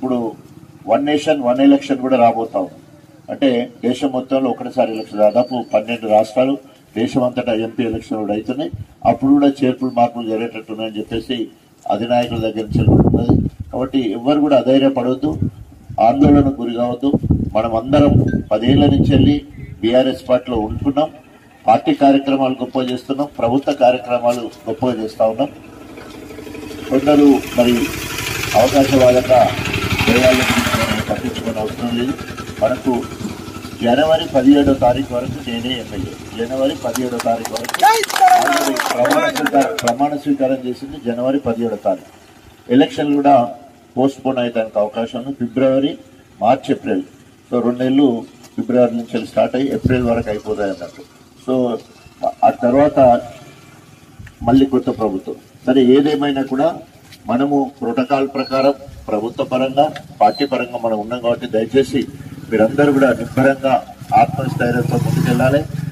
ఇప్పుడు one nation one election కూడా రాబోతా ఉంది అంటే దేశం మొత్తంలో ఒకటిసారి ఎలక్షన్ దాదాపు పన్నెండు రాష్ట్రాలు దేశం అంతటా ఎంపీ ఎలక్షన్ కూడా అవుతున్నాయి అప్పుడు కూడా చేర్పులు మార్పులు జరిగేటట్టున్నాయని చెప్పేసి అధినాయకుల దగ్గర నుంచి ఉన్నది కాబట్టి ఎవరు కూడా అధైర్యపడవద్దు ఆందోళనకు గురి కావద్దు మనం అందరం పదేళ్ల నుంచి వెళ్ళి బీఆర్ఎస్ పార్టీలో ఉంటున్నాం పార్టీ కార్యక్రమాలు గొప్పగా చేస్తున్నాం ప్రభుత్వ కార్యక్రమాలు గొప్పగా చేస్తా ఉన్నాం కొందరు మరి అవకాశవాదంగా దేవాలయం గురించి మనం పట్టించుకునే అవసరం లేదు మనకు జనవరి పదిహేడో తారీఖు వరకు నేనే ఎమ్మెల్యే జనవరి పదిహేడో తారీఖు వరకు ఆల్రెడీ ప్రమాణ స్వీకారం ప్రమాణ స్వీకారం చేసింది జనవరి పదిహేడో తారీఖు ఎలక్షన్ కూడా పోస్ట్ పోన్ అయ్యేదానికి అవకాశం ఉంది ఫిబ్రవరి మార్చ్ ఏప్రిల్ సో రెండు నెలలు ఫిబ్రవరి నుంచి వెళ్ళి స్టార్ట్ అయ్యి ఏప్రిల్ వరకు అయిపోతాయి అన్నట్టు సో ఆ తర్వాత మళ్ళీ కొత్త ప్రభుత్వం సరే ఏదేమైనా కూడా మనము ప్రోటోకాల్ ప్రకారం ప్రభుత్వ పరంగా పార్టీ పరంగా మనం ఉన్నాం కాబట్టి దయచేసి మీరందరూ కూడా నిబ్బరంగా ఆత్మస్థైర్యంతో ముందుకెళ్ళాలి